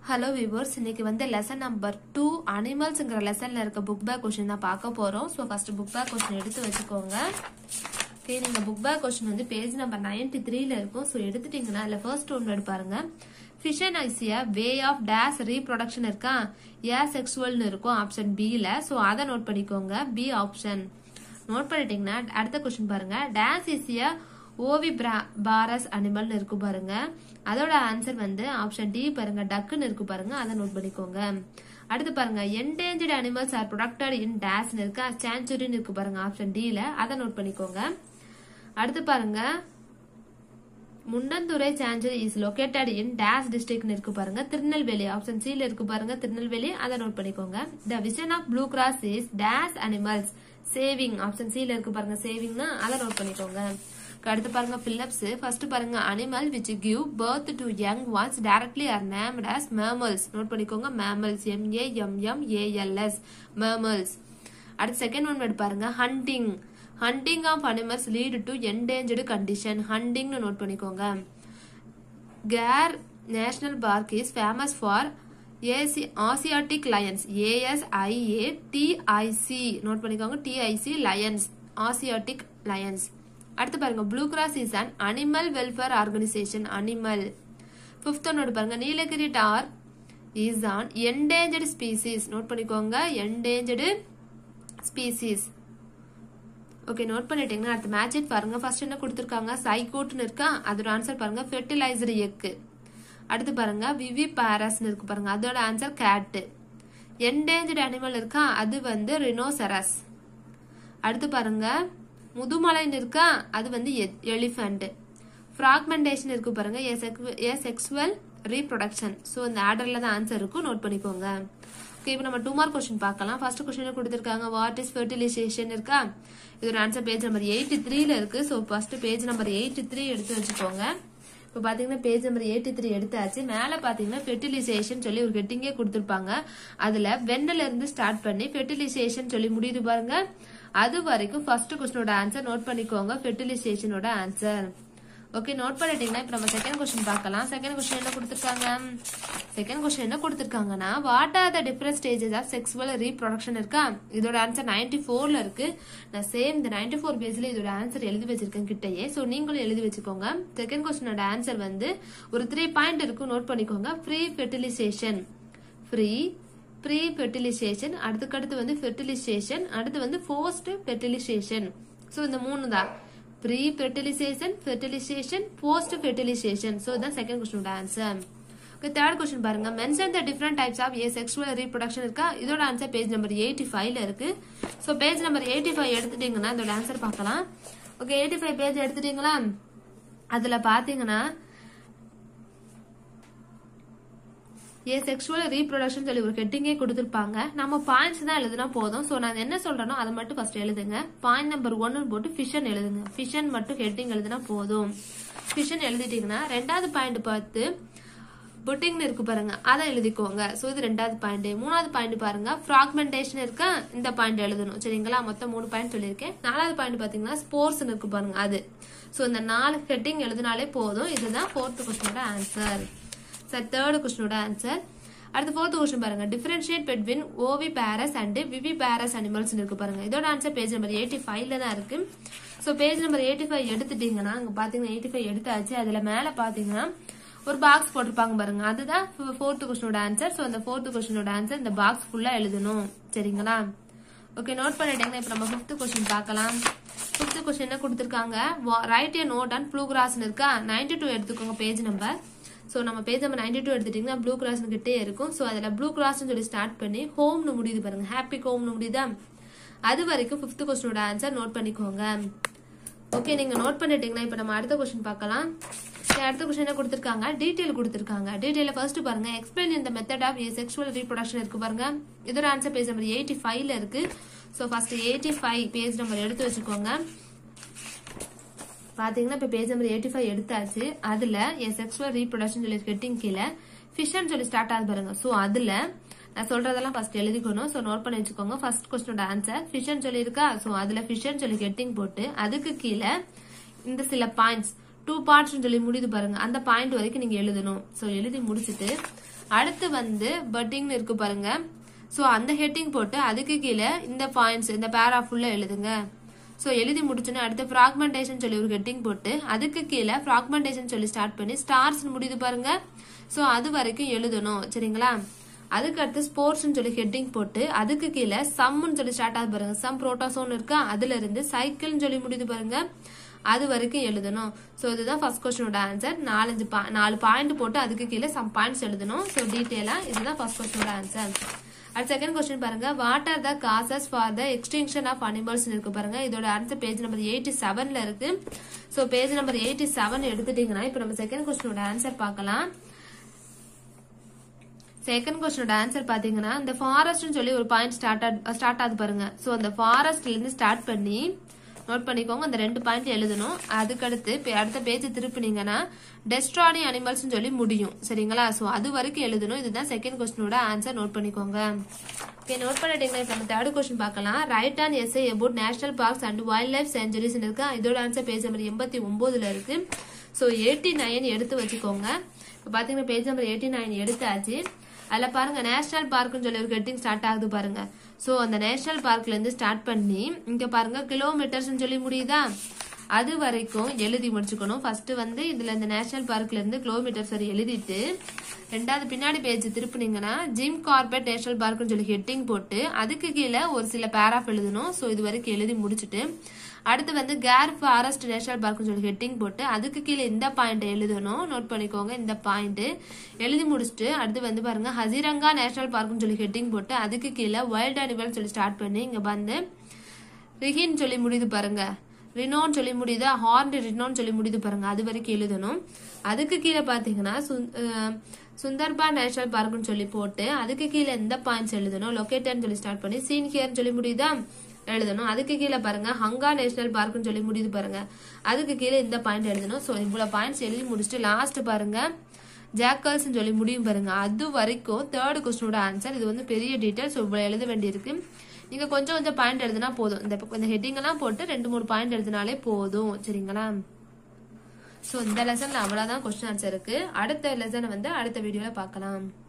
hello viewers இன்னைக்கு வந்து lesson number two அனிமல்ஸ்ங்கிற லெசன்ல இருக்க புக் பேக் கொஸ்டின் தான் பார்க்க போறோம் so first book back question எடுத்து வச்சுக்கோங்க ஓகே நீங்க புக் பேக் கொஸ்டின் வந்து பேஜ் நம்பர் நைன்டி த்ரீல இருக்கும் ஸோ எடுத்துட்டீங்கன்னா இல்ல ஃபர்ஸ்ட் ஒன் எடுப்பாருங்க fission is a way of dash reproduction இருக்கா ஏ செக்ஸுவல்னு இருக்கும் ஆப்ஷன் பில ஸோ அதை நோட் பண்ணிக்கோங்க பி ஆப்ஷன் நோட் பண்ணிட்டீங்கன்னா அடுத்த கொஸ்டின் பாருங்க டேஸ் இசியா ஓவி பாரஸ் அனிமல்னு இருக்கு பாருங்க அதோட ஆன்சர் வந்து ஆப்ஷன் டி பாருங்க டக்குன்னு இருக்கு பாருங்க அதை நோட் பண்ணிக்கோங்க அடுத்து பாருங்க endangered animals are protected in டேஸ்னு இருக்கு சான்ச்சுரின்னு இருக்கு பாருங்க ஆப்ஷன் டில அதை நோட் பண்ணிக்கோங்க அடுத்து பாருங்க Mundanthurai sanctuary is located in dash டிஸ்ட்ரிக்ட்னு இருக்கு பாருங்க திருநெல்வேலி ஆப்ஷன் சில இருக்கு பாருங்க திருநெல்வேலி அதை நோட் பண்ணிக்கோங்க the vision of Blue Cross is dash animals saving option சில இருக்கு பாருங்க சேவிங்னா அதை நோட் பண்ணிக்கோங்க அடுத்து பாருங்க பில்லப்ஸ் ஃபர்ஸ்ட் பாருங்க animal which give birth to young ones directly are named as mammals note பண்ணிக்கோங்க mammals M A M M ALS mammals அடுத்து செகண்ட் ஒன் வேர்ட் பாருங்க hunting hunting of animals lead to endangered condition ஹண்டிங்னு note பண்ணிக்கோங்க Gir national park is famous for AC Asiatic lions ASIA TIC note பண்ணிக்கோங்க TIC lions Asiatic lions அடுத்து பாருங்க Blue Cross is an animal welfare organisation animal fifth ஒன்னோட பாருங்க Nilgiri tahr is an endangered species note பண்ணிக்கோங்க endangered species okay note பண்ணிட்டீங்கன்னா அடுத்த match பாருங்க first என்ன கொடுத்துருக்காங்க சைகோட்னு இருக்கா அதோட ஆன்சர் பாருங்க ஃபெர்டிலைசர் எக்கு அடுத்து பாருங்க விவி பாரஸ்னு இருக்கு பாருங்க அதோட ஆன்சர் கேட்டு என்டேஞ்சர்டு அனிமல் இருக்கா அது வந்து ரினோசரஸ் அடுத்து பாருங்க முதுமலைன்னு இருக்கா அது வந்து எலிஃபண்ட் ஃப்ராக்மெண்டேஷன் இருக்கு பாருங்க ஏ செக்ஸுவல் ரீப்ரொடக்ஷன் ஸோ இந்த ஆர்டர்ல தான் ஆன்சர் இருக்கும் நோட் பண்ணிக்கோங்க ஓகே இப்போ நம்ம டூ மார்க் கொஸ்டின் பார்க்கலாம் ஃபர்ஸ்ட் கொஸ்டின் கொடுத்துருக்காங்க வாட் இஸ் ஃபெர்டிலைசேஷன் இருக்கா இதோட ஆன்சர் பேஜ் நம்பர் எயிட்டி த்ரீல இருக்கு so first page number eighty three எடுத்து வச்சுக்கோங்க இப்போ பாத்தீங்கன்னா பேஜ் நம்பர் எயிட்டி த்ரீ எடுத்தாச்சு மேல பாத்தீங்கன்னா ஃபெர்டிலைசேஷன் சொல்லி ஒரு ஹெட்டிங்கே கொடுத்துருப்பாங்க அதுல வெண்ணில இருந்து ஸ்டார்ட் பண்ணி ஃபெர்டிலைசேஷன் சொல்லி முடியுது பாருங்க அது வரைக்கும் ஃபர்ஸ்ட் கொஸ்டினோட ஆன்சர் நோட் பண்ணிக்கோங்க ஃபெர்டிலைசேஷனோட ஆன்சர் ஓகே நோட் பண்ணிட்டீங்கன்னா இப்போ நம்ம செகண்ட் கொஸ்டின் பார்க்கலாம் செகண்ட் கொஸ்டின் என்ன கொடுத்துருக்காங்க செகண்ட் கொஸ்டின் என்ன கொடுத்துருக்காங்கன்னா what are the different stages of sexual reproduction இருக்கா இதோட ஆன்சர் நைன்டி ஃபோர்ல இருக்கு நான் சேம் இந்த நைன்டி ஃபோர் பேஸ்ல இதோட ஆன்சர் எழுதி வச்சிருக்கேன் கிட்டயே ஸோ நீங்களும் எழுதி வச்சுக்கோங்க செகண்ட் கொஸ்டினோட ஆன்சர் வந்து ஒரு த்ரீ பாயிண்ட் இருக்கும் நோட் பண்ணிக்கோங்க free fertilisation free pre fertilisation அடுத்துக்கடுத்து வந்து ஃபெர்டிலைசேஷன் அடுத்து வந்து போஸ்ட் ஃபெர்டிலைசேஷன் ஸோ இந்த மூணு தான் pre fertilisation fertilisation post fertilisation so தான் செகண்ட் கொஸ்டினோட ஆன்சர் ஓகே தேர்ட் கொஸ்டின் பாருங்க mention the different types of a sexual reproduction இருக்கா இதோட ஆன்சர் பேஜ் நம்பர் எயிட்டி ஃபைவ்ல இருக்கு so page number eighty five எடுத்துட்டீங்கன்னா இதோட ஆன்சர் பார்க்கலாம் ஓகே எயிட்டி ஃபைவ் பேஜ் எடுத்துட்டீங்களா அதுல பாத்தீங்கன்னா ஏ செக்ஷுவல் ரீப்ரொடக்ஷன் சொல்லி ஒரு ஹெட்டிங்கே கொடுத்துருப்பாங்க நம்ம பாயிண்ட்ஸ் தான் எழுதுனா போதும் ஸோ நான் என்ன சொல்றேனோ அதை மட்டும் ஃபர்ஸ்ட் எழுதுங்க பாயிண்ட் நம்பர் ஒன்னு போட்டு ஃபிஷன் எழுதுங்க ஃபிஷன் மட்டும் ஹெட்டிங் எழுதுனா போதும் ஃபிஷன் எழுதிட்டீங்கன்னா ரெண்டாவது பாயிண்ட் பார்த்து புட்டிங்னு இருக்கு பாருங்க அதை எழுதிக்கோங்க ஸோ இது ரெண்டாவது பாயிண்ட் மூணாவது பாயிண்ட் பாருங்க ஃப்ராக்மெண்டேஷன் இருக்கா இந்த பாயிண்ட் எழுதணும் சரிங்களா மொத்தம் மூணு பாயிண்ட் சொல்லியிருக்கேன் நாலாவது பாயிண்ட் பாத்தீங்கன்னா ஸ்போர்ட்ஸ் இருக்கு பாருங்க அது ஸோ இந்த நாலு ஹெட்டிங் எழுதினாலே போதும் இதுதான் ஃபோர்த் கொஸ்டினோட ஆன்சர் சார் தேர்ட் கொஸ்டினோட ஆன்சர் அடுத்து ஃபோர்த் கொஸ்டின் பாருங்க differentiate between oviparous and viviparous animals இருக்கு பாருங்க இதோட ஆன்சர் பேஜ் நம்பர் எயிட்டி ஃபைவ்ல தான் இருக்கு so page number eighty five எடுத்துட்டீங்கன்னா அங்க பாத்தீங்கன்னா எயிட்டி ஃபைவ் எடுத்தாச்சு அதுல மேல பாத்தீங்கன்னா ஒரு பாக்ஸ் போட்டிருப்பாங்க பாருங்க அதுதான் ஃபோர்த் கொஸ்டினோட ஆன்சர் ஸோ அந்த ஃபோர்த் கொஸ்டினோட ஆன்சர் இந்த பாக்ஸ் ஃபுல்லா எழுதணும் சரிங்களா ஓகே நோட் பண்ணிட்டீங்கன்னா இப்போ நம்ம ஃபிஃப்த் கொஸ்டின் பார்க்கலாம் ஃபிஃப்த் கொஸ்டின் என்ன கொடுத்துருக்காங்க write a note and Blue கிராஸ்னு இருக்கா நைன்டி டூ எடுத்துக்கோங்க பேஜ் நம்பர் ஸோ நம்ம பேஜ் நம்பர் நைன்டி டூ எடுத்துட்டீங்கன்னா ப்ளூ கிராஸ் கிட்டே இருக்கும் ஸோ அதில் ப்ளூ கிராஸ்னு சொல்லி ஸ்டார்ட் பண்ணி ஹோம்னு முடியுது பாருங்க ஹாப்பி ஹோம்னு முடியுதா அது வரைக்கும் ஃபிஃப்த் கொஸ்டினோட ஆன்சர் நோட் பண்ணிக்கோங்க ஓகே நீங்க நோட் பண்ணிட்டீங்கன்னா இப்போ நம்ம அடுத்த கொஸ்டின் பார்க்கலாம் அடுத்த கொஸ்டின் என்ன கொடுத்துருக்காங்க டீடைல் கொடுத்துருக்காங்க டீடைல ஃபர்ஸ்ட் பாருங்க எக்ஸ்பிளைன் இந்த method of a sexual reproduction இருக்கு பாருங்க இதோட ஆன்சர் பேஜ் நம்பர் எயிட்டி ஃபைவ்ல இருக்கு so first eighty five page number எடுத்து வச்சுக்கோங்க பாத்தீங்கன்னா இப்ப பேஜ் நம்பர் எயிட்டி ஃபைவ் எடுத்தாச்சு அதுல என் செக்ஷுவல் ரீப்ரொடக்ஷன் சொல்லி ஹெட்டிங் கீழே ஃபிஷன் சொல்லி ஸ்டார்ட் ஆகுது பாருங்க சோ அதுல நான் சொல்றதெல்லாம் ஃபர்ஸ்ட் எழுதிக்கணும் சோ நோட் பண்ணி வச்சுக்கோங்க ஃபர்ஸ்ட் கொஸ்டினோட ஆன்சர் ஃபிஷன் சொல்லி இருக்கா சோ அதுல ஃபிஷன் சொல்லி ஹெட்டிங் போட்டு அதுக்கு கீழே இந்த சில பாயிண்ட்ஸ் டூ பார்ட்ஸ் சொல்லி முடியுது பாருங்க அந்த பாயிண்ட் வரைக்கும் நீங்க எழுதணும் ஸோ எழுதி முடிச்சுட்டு அடுத்து வந்து பட்டிங்னு இருக்கு பாருங்க ஸோ அந்த ஹெட்டிங் போட்டு அதுக்கு கீழே இந்த பாயிண்ட்ஸ் இந்த பேரா ஃபுல்லா எழுதுங்க ஸோ எழுதி முடிச்சோன்னே அடுத்து ஃப்ராக்மெண்டேஷன் சொல்லி ஒரு ஹெட்டிங் போட்டு அதுக்கு கீழே ஃப்ராக்மெண்டேஷன் சொல்லி ஸ்டார்ட் பண்ணி ஸ்டார்ஸ் முடியுது பாருங்க ஸோ அது வரைக்கும் எழுதணும் சரிங்களா அதுக்கு அடுத்து ஸ்போர்ட்ஸ்னு சொல்லி ஹெட்டிங் போட்டு அதுக்கு கீழே சம்னு சொல்லி ஸ்டார்ட் ஆகுது பாருங்க சம் புரோட்டாசோன் இருக்கா அதுல இருந்து சைக்கிள்னு சொல்லி முடியுது பாருங்க அது வரைக்கும் எழுதணும் ஸோ இதுதான் ஃபர்ஸ்ட் கொஸ்டினோட ஆன்சர் நாலஞ்சு pa- நாலு பாயிண்ட் போட்டு அதுக்கு கீழே சம் பாயிண்ட்ஸ் எழுதணும் ஸோ டீட்டெயிலா இதுதான் ஃபர்ஸ்ட் கொஸ்டினோட ஆன்சர் அடுத்த செகண்ட் கொஸ்டின் பாருங்க what are the causes for the extinction of animals இருக்கு பாருங்க இதோட ஆன்சர் பேஜ் நம்பர் எயிட்டி செவன்ல இருக்கு so page number eighty seven எடுத்துட்டீங்கன்னா இப்போ நம்ம செகண்ட் கொஸ்டினோட ஆன்சர் பார்க்கலாம் செகண்ட் கொஸ்டினோட ஆன்சர் பாத்தீங்கன்னா இந்த ஃபாரஸ்ட்னு சொல்லி ஒரு பாயிண்ட் ஸ்டார்ட் ஸ்டார்ட் ஆகுது பாருங்க சோ அந்த ஃபாரஸ்ட்ல இருந்து ஸ்டார்ட் பண்ணி நோட் பண்ணிக்கோங்க அந்த ரெண்டு பாயிண்ட் எழுதணும் அதுக்கடுத்து இப்ப அடுத்த பேஜ் திருப்பினீங்கன்னா டெஸ்ட்ரானி அனிமல்ஸ் சொல்லி முடியும் சரிங்களா சோ அது வரைக்கும் எழுதணும் இதுதான் செகண்ட் கொஸ்டினோட ஆன்சர் நோட் பண்ணிக்கோங்க ஓகே நோட் பண்ணிட்டீங்கன்னா இப்ப நம்ம தேர்ட் கொஸ்டின் பார்க்கலாம் write an essay about national parks and wildlife sanctuaries இருக்கு இதோட ஆன்சர் பேஜ் நம்பர் எண்பத்தி ஒன்பதுல இருக்கு சோ எயிட்டி நைன் எடுத்து வச்சுக்கோங்க இப்ப பாத்தீங்கன்னா பேஜ் நம்பர் எயிட்டி நைன் எடுத்தாச்சு அதுல பாருங்க நேஷனல் பார்க்னு சொல்லி ஒரு ஹெட்டிங் ஸ்டார்ட் ஆகுது பாருங்க சோ அந்த நேஷனல் பார்க்ல இருந்து ஸ்டார்ட் பண்ணி இங்க பாருங்க கிலோமீட்டர்ஸ் சொல்லி முடியுதா அது வரைக்கும் எழுதி முடிச்சுக்கணும் ஃபர்ஸ்ட் வந்து இதுல இந்த நேஷனல் பார்க்ல இருந்து கிலோமீட்டர்ஸ் வரை எழுதிட்டு ரெண்டாவது பின்னாடி பேஜ் திருப்புனீங்கன்னா ஜிம் கார்பெட் நேஷனல் பார்க்னு சொல்லி ஹெட்டிங் போட்டு அதுக்கு கீழே ஒரு சில பேராஃப் எழுதணும் சோ இது வரைக்கும் எழுதி முடிச்சுட்டு அடுத்து வந்து கேர் ஃபாரஸ்ட் நேஷனல் பார்க்னு சொல்லி ஹெட்டிங் போட்டு அதுக்கு கீழே இந்த பாயிண்ட் எழுதணும் நோட் பண்ணிக்கோங்க இந்த பாயிண்ட் எழுதி முடிச்சுட்டு அடுத்து வந்து பாருங்க ஹசிரங்கா நேஷனல் பார்க்னு சொல்லி ஹெட்டிங் போட்டு அதுக்கு கீழே வைல்ட் அனிமல் சொல்லி ஸ்டார்ட் பண்ணி இங்க வந்து ரிஹின் சொல்லி முடியுது பாருங்க ரினோன்னு சொல்லி முடியுதா ஹார்ன் ரினோன்னு சொல்லி முடியுது பாருங்க அது வரைக்கும் எழுதணும் அதுக்கு கீழே பாத்தீங்கன்னா சுந்- அஹ் சுந்தர்பா நேஷனல் பார்க்னு சொல்லி போட்டு அதுக்கு கீழே இந்த பாயிண்ட்ஸ் எழுதணும் லொகேட்டர்னு சொல்லி ஸ்டார்ட் பண்ணி சீன் ஹியர்னு சொல்லி முடியுதா எழுதணும் அதுக்கு கீழே பாருங்க ஹங்கா நேஷனல் பார்க்னு சொல்லி முடியுது பாருங்க அதுக்கு கீழே இந்த பாயிண்ட் எழுதணும் ஸோ இவ்வளவு பாயிண்ட்ஸ் எழுதி முடிச்சுட்டு லாஸ்ட் பாருங்க ஜாக்கல்ஸ் சொல்லி முடியும் பாருங்க அது வரைக்கும் தேர்ட் கொஸ்டினோட ஆன்சர் இது வந்து பெரிய டீட்டெயில் ஸோ இவ்வளவு எழுத வேண்டியிருக்கு நீங்க கொஞ்சம் கொஞ்சம் பாயிண்ட் எழுதினா போதும் இந்த பக்கம் இந்த ஹெட்டிங் எல்லாம் போட்டு ரெண்டு மூணு பாயிண்ட் எழுதினாலே போதும் சரிங்களா ஸோ இந்த லெசன்ல அவ்வளவுதான் கொஸ்டின் ஆன்சர் இருக்கு அடுத்த லெசனை வந்து அடுத்த வீடியோல பார்க்கலாம்